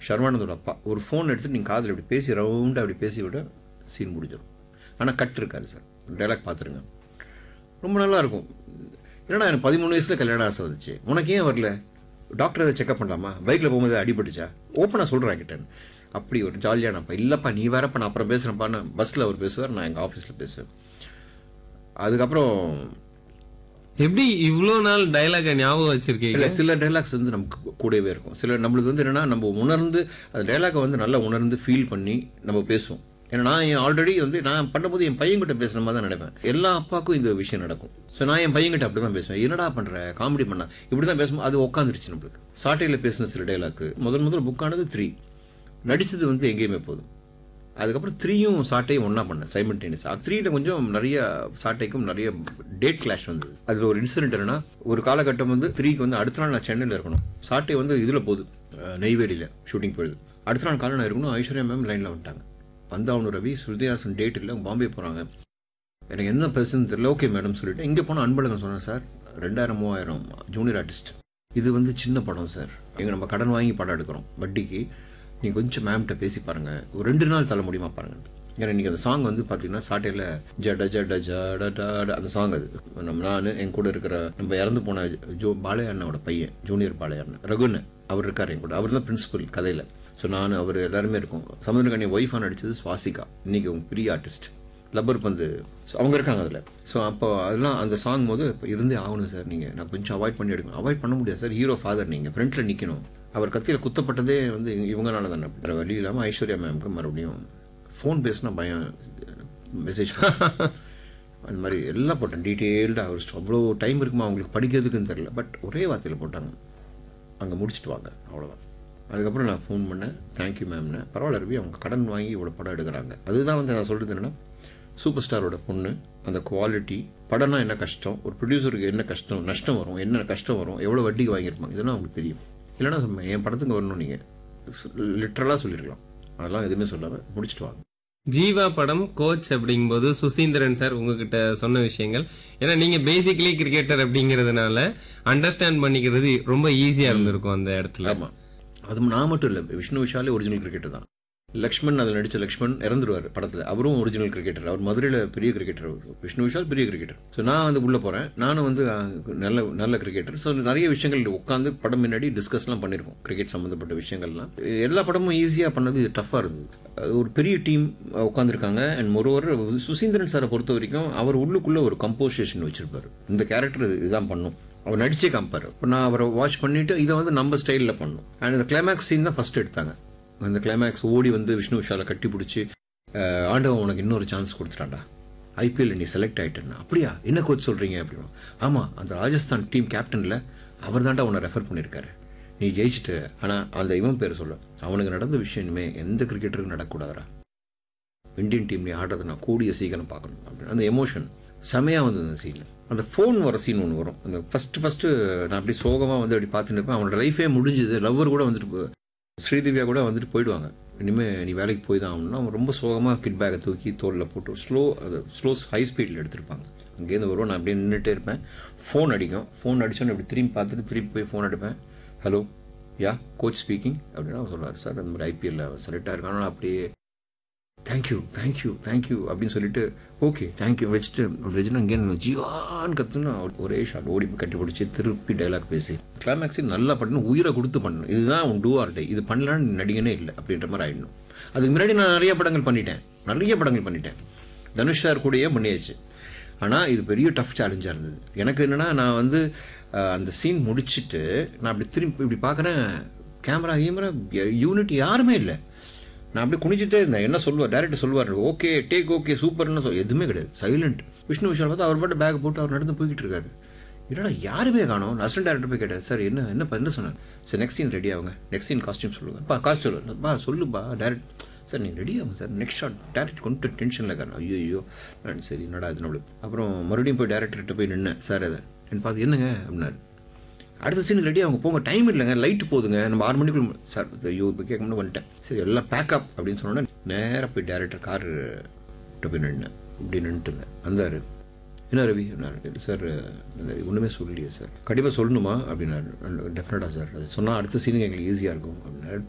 ஷர்வானந்தோட அப்பா ஒரு ஃபோன் எடுத்து நீங்கள் காதில் இப்படி பேசி ரவுண்டாக அப்படி பேசி விட சீன் முடிஞ்சிடும் ஆனால் கட் இருக்காது சார் டைலாக் பார்த்துருங்க ரொம்ப நல்லா இருக்கும் என்னடா எனக்கு பதிமூணு வயசில் கல்யாண ஆசை வந்துச்சு உனக்கு ஏன் வரல டாக்டர் எதை செக்அப் பண்ணலாமா பைக்கில் போகும்போது அடிபட்டுச்சா ஓப்பனாக சொல்கிறேன் கிட்டேன் அப்படி ஒரு ஜாலியான அப்பா இல்லைப்பா நீ வேறப்பா நான் அப்புறம் பேசுகிறேன்ப்பான்னு பஸ்ஸில் அவர் பேசுவார் நான் எங்கள் ஆஃபீஸில் பேசுவேன் அதுக்கப்புறம் எப்படி இவ்வளோ நாள் டைலாக ஞாபகம் வச்சிருக்கீங்க இல்லை சில டைலாக்ஸ் வந்து நமக்கு கூடவே இருக்கும் சில நம்மளுக்கு வந்து என்னென்னா நம்ம உணர்ந்து அந்த டைலாக்கை வந்து நல்லா உணர்ந்து ஃபீல் பண்ணி நம்ம பேசுவோம் ஏன்னா நான் ஆல்ரெடி வந்து நான் பண்ணும்போது என் பையன்கிட்ட பேசுன மாதிரி தான் நினைப்பேன் எல்லா அப்பாவுக்கும் இந்த விஷயம் நடக்கும் ஸோ நான் என் பையன்கிட்ட அப்படி தான் பேசுவேன் என்னடா பண்ணுற காமெடி பண்ணா இப்படி தான் பேசும்போது அது உட்காந்துருச்சு நம்மளுக்கு சாட்டையில் பேசின சில டைலாக்கு முதல் முதல் புக்கானது த்ரீ நடிச்சது வந்து எங்கேயுமே போதும் அதுக்கப்புறம் த்ரீயும் சாட்டையும் ஒன்றா பண்ணேன் சைமல்டேனியஸ் த்ரீல கொஞ்சம் நிறைய சாட்டைக்கும் நிறைய டேட் கிளாஷ் வந்தது அதில் ஒரு இன்சிடென்ட் என்னன்னா ஒரு காலகட்டம் வந்து த்ரீக்கு வந்து அடுத்த நாள் நான் சென்னையில் இருக்கணும் சாட்டை வந்து இதில் போகுது அஹ், நெய்வேலியில் ஷூட்டிங் போயிடுது அடுத்த நாள் காலை நான் இருக்கணும் ஐஸ்வர்யா மேம் லைனில் வந்துட்டாங்க வந்து அவனு ரவி ஸ்ருதிஹாசன் டேட் இல்லை பாம்பே போகிறாங்க எனக்கு என்ன பேசுன்னு தெரியல ஓகே மேடம் சொல்லிட்டு இங்கே போனால் அன்பழகன் சொன்னேன் சார் ரெண்டாயிரம் மூவாயிரம் ஜூனியர் ஆர்டிஸ்ட் இது வந்து சின்ன படம் சார் எங்க நம்ம கடன் வாங்கி படம் எடுக்கிறோம் வட்டிக்கு நீங்கள் கொஞ்சம் மேம்கிட்ட பேசி பாருங்க ஒரு ரெண்டு நாள் தள்ள முடியுமா பாருங்க ஏன்னா நீங்கள் அந்த சாங் வந்து பார்த்தீங்கன்னா சாட்டையில் ஜட ஜட ஜட ஜட அந்த சாங் அது நம்ம நான் என் கூட இருக்கிற நம்ம இறந்து போன ஜோ பாளையண்ணோட பையன் ஜூனியர் பாளையண்ணன் ரகுன்னு அவர் இருக்கார் என் கூட அவர் தான் பிரின்சிபல் கதையில் ஸோ நான் அவர் எல்லாருமே இருக்கோம் சமுதிரகனி ஒய்ஃபாக நடிச்சது சுவாசிகா இன்னைக்கு அவங்க பெரிய ஆர்டிஸ்ட் லப்பர் பந்து ஸோ அவங்க இருக்காங்க அதில் ஸோ அப்போ அதெல்லாம் அந்த சாங் போது இப்போ இருந்தே ஆகணும் சார் நீங்கள் நான் கொஞ்சம் அவாய்ட் பண்ணி எடுக்கணும் அவாய்ட் பண்ண முடியாது சார் ஹீரோ ஃபாதர் நீங்கள் ஃப்ரண்ட்டில் நிற்கணும் அவர் கத்தியில் குத்தப்பட்டதே வந்து இவங்க- இவங்கனால தானே வேறு வழி இல்லாமல் ஐஸ்வர்யா மேம்க்கு மறுபடியும் ஃபோன் பேசினா பயம் மெசேஜ் அந்த மாதிரி எல்லாம் போட்டேன் டீட்டெயில்டாக ஒரு அவ்வளோ டைம் இருக்குமா அவங்களுக்கு படிக்கிறதுக்குன்னு தெரில பட் ஒரே வார்த்தையில் போட்டாங்க அங்கே முடிச்சுட்டு வாங்க அவ்வளோதான் அதுக்கப்புறம் நான் ஃபோன் பண்ணேன் தேங்க்யூ மேம்னு பரவாயில்ல ரவி அவங்க கடன் வாங்கி இவ்வளோ படம் எடுக்கிறாங்க அதுதான் வந்து நான் சொல்கிறது என்னென்னா சூப்பர் ஸ்டாரோட பொண்ணு அந்த குவாலிட்டி படம்னா என்ன கஷ்டம் ஒரு ப்ரொடியூசருக்கு என்ன கஷ்டம் நஷ்டம் வரும் என்ன கஷ்டம் வரும் எவ்வளோ வட்டிக்கு வாங்கியிருப்பாங்க இதெல்லாம் அவங்களுக்கு தெரியும் இல்லைன்னா சொன்னேன், என் படத்துக்கு வரணும் நீங்கள் லிட்ரலாக சொல்லியிருக்கலாம் அதெல்லாம் எதுவுமே சொல்லாமல் முடிச்சுட்டு வாங்க ஜீவா படம் கோச் அப்படிங்கும்போது சுசீந்திரன் சார் உங்ககிட்ட சொன்ன விஷயங்கள் ஏன்னா நீங்க பேசிக்கலி கிரிக்கெட்டர் அப்படிங்கிறதுனால அண்டர்ஸ்டாண்ட் பண்ணிக்கிறது ரொம்ப ஈஸியா இருந்திருக்கும் அந்த இடத்துல ஆமாம் அது நான் மட்டும் இல்லை விஷ்ணு விஷாலே ஒரிஜினல் கிரிக்கெட்டர் தான் லக்ஷ்மண் அதில் நடித்த லக்ஷ்மண் இறந்துருவார் படத்தில் அவரும் ஒரிஜினல் கிரிக்கெட்டர் அவர் மதுரையில் பெரிய கிரிக்கெட்டர் அவர் விஷ்ணு விஷால் பெரிய கிரிக்கெட்டர் ஸோ நான் வந்து உள்ளே போகிறேன் நானும் வந்து அஹ், நல்ல நல்ல கிரிக்கெட்டர் ஸோ நிறைய விஷயங்கள் உட்காந்து படம் முன்னாடி டிஸ்கஸ்லாம் பண்ணியிருக்கோம் கிரிக்கெட் சம்மந்தப்பட்ட விஷயங்கள்லாம் எல்லா படமும் ஈஸியாக பண்ணது இது டஃப்பாக இருந்தது அது ஒரு பெரிய டீம் உட்காந்துருக்காங்க அண்ட் மொரோவர் சுசீந்திரன் சாரை பொறுத்த வரைக்கும் அவர் உள்ளுக்குள்ளே ஒரு கம்போசிஷன் வச்சிருப்பாரு இந்த கேரக்டர் இதுதான் பண்ணும் அவர் நடிச்சே காமிப்பார் இப்போ நான் அவரை வாட்ச் பண்ணிட்டு இதை வந்து நம்ம ஸ்டைலில் பண்ணோம் அண்ட் இந்த கிளைமேக்ஸ் சீன் தான் ஃபர்ஸ்ட் எடுத்தாங்க அந்த கிளைமேக்ஸ் ஓடி வந்து விஷ்ணு விஷாலை கட்டி பிடிச்சி ஆண்டவன் உனக்கு இன்னொரு சான்ஸ் கொடுத்துட்டான்டா ஐபிஎல் நீ செலக்ட் ஆயிட்டேன்னா அப்படியா என்ன கோச் சொல்கிறீங்க அப்படின்னு ஆமாம் அந்த ராஜஸ்தான் டீம் கேப்டனில் அவர் தான்டா உன்னை ரெஃபர் பண்ணியிருக்காரு நீ ஜெயிச்சிட்டு ஆனால் அந்த இவன் பேர் சொல்ல அவனுக்கு நடந்த விஷயம் இனிமே எந்த கிரிக்கெட்டருக்கும் நடக்கக்கூடாதுடா இந்தியன் டீம் நீ ஆடுறதை நான் கூடிய சீக்கிரம் பார்க்கணும் அப்படின்னு அந்த எமோஷன் செமையாக வந்தது அந்த சீனில் அந்த ஃபோன் வர சீன் ஒன்று வரும் அந்த ஃபஸ்ட்டு ஃபஸ்ட்டு நான் அப்படி சோகமாக வந்து அப்படி பார்த்துட்டு இருப்பேன் அவனோட லைஃபே முடிஞ்சுது லவ்வர் கூட வந்துட்டு போ- ஸ்ரீதிவ்யா கூட வந்துட்டு போயிடுவாங்க இனிமேல் நீ வேலைக்கு போய் தான் ஆகணும்னா அவன் ரொம்ப சோகமாக கிட் பேக்கை தூக்கி தோளில் போட்டு ஸ்லோ அது ஸ்லோ ஹை ஸ்பீடில் எடுத்திருப்பாங்க அங்கேருந்து வருவோம் நான் அப்படியே நின்றுட்டே இருப்பேன் ஃபோன் அடிக்கும் ஃபோன் அடிச்சோன்னு இப்படி திரும்பி பார்த்துட்டு திரும்பி போய் ஃபோன் அடிப்பேன் ஹலோ யா கோச் ஸ்பீக்கிங் அப்படின்னு அவர் சொல்றாரு சார் அந்த மாதிரி ஐபிஎல்ல செலக்ட் ஆயிருக்கான அப்படியே தேங்க்யூ தேங்க்யூ தேங்க்யூ அப்படின்னு சொல்லிட்டு ஓகே தேங்க்யூ வச்சுட்டு வச்சுட்டு அங்கே ஜீவான்னு கத்துனா ஒரே ஷாட் ஓடி போய் கட்டி பிடிச்சி திருப்பி டைலாக் பேசி கிளைமேக்ஸி நல்லா பண்ணணும் உயிரை கொடுத்து பண்ணணும் இதுதான் உன் டூ ஆர் டே இது பண்ணலான்னு நடிகனே இல்லை அப்படின்ற மாதிரி ஆயிடணும் அதுக்கு முன்னாடி நான் நிறைய படங்கள் பண்ணிட்டேன் நிறைய படங்கள் பண்ணிட்டேன் தனுஷ் சார் கூடயே பண்ணியாச்சு ஆனால் இது பெரிய டஃப் சேலஞ்சாக இருந்தது எனக்கு என்னென்னா நான் வந்து அஹ், அந்த சீன் முடிச்சிட்டு நான் அப்படி திரும்பி இப்படி பார்க்குறேன் கேமரா கேமரா யூனிட் யாருமே இல்லை நான் அப்படியே குனிஞ்சிட்டே இருந்தேன் என்ன சொல்லுவார் டேரக்டர் சொல்லுவார் ஓகே டேக் ஓகே சூப்பர்னு சொல் எதுவுமே கிடையாது சைலண்ட் விஷ்ணு விஷால் பார்த்து அவர் பாட்டு பேக் போட்டு அவர் நடந்து போய்கிட்டு இருக்காரு என்னடா யாருமே காணோம் நான் அசிஸ்டன்ட் டேரக்டர் போய் கேட்டேன் சார் என்ன என்னப்பா என்ன சொன்னேன் சார் நெக்ஸ்ட் சீன் ரெடி ஆகுங்க நெக்ஸ்ட் சீன் காஸ்டியூம் சொல்லுங்க பா காஸ்ட் சொல்லு பா சொல்லுப்பா டேரக்ட் சார் நீங்கள் ரெடி ஆகும் சார் நெக்ஸ்ட் ஷாட் டேரக்ட் கொண்டு டென்ஷனில் இருக்காரு ஐயோ ஐயோ நான் சரி என்னடா இது நம்மளுக்கு அப்புறம் மறுபடியும் போய் டேரக்டர்கிட்ட போய் நின்னேன் சார் அதை என் பார்த்து என்னங்க அப்படின்னாரு அடுத்த சீனுக்கு ரெடி அவங்க போங்க டைம் இல்லைங்க லைட் போதுங்க நம்ம ஆறு மணிக்குள்ள சார் ஐயோ இப்போ கேட்க முடியும் வந்துட்டேன் சரி எல்லாம் பேக்கப் அப்படின்னு சொன்னோன்னே நேராக போய் டேரக்டர் கார் போய் நின்னேன் இப்படி நின்றுட்டு இருந்தேன் வந்தார் என்ன ரவி அப்படின்னாரு சார் ஒன்றுமே சொல்லலையே சார் கண்டிப்பாக சொல்லணுமா அப்படின்னாரு டெஃபினட்டாக சார் அது சொன்னால் அடுத்த சீனுக்கு எங்களுக்கு ஈஸியாக இருக்கும் அப்படின்னாரு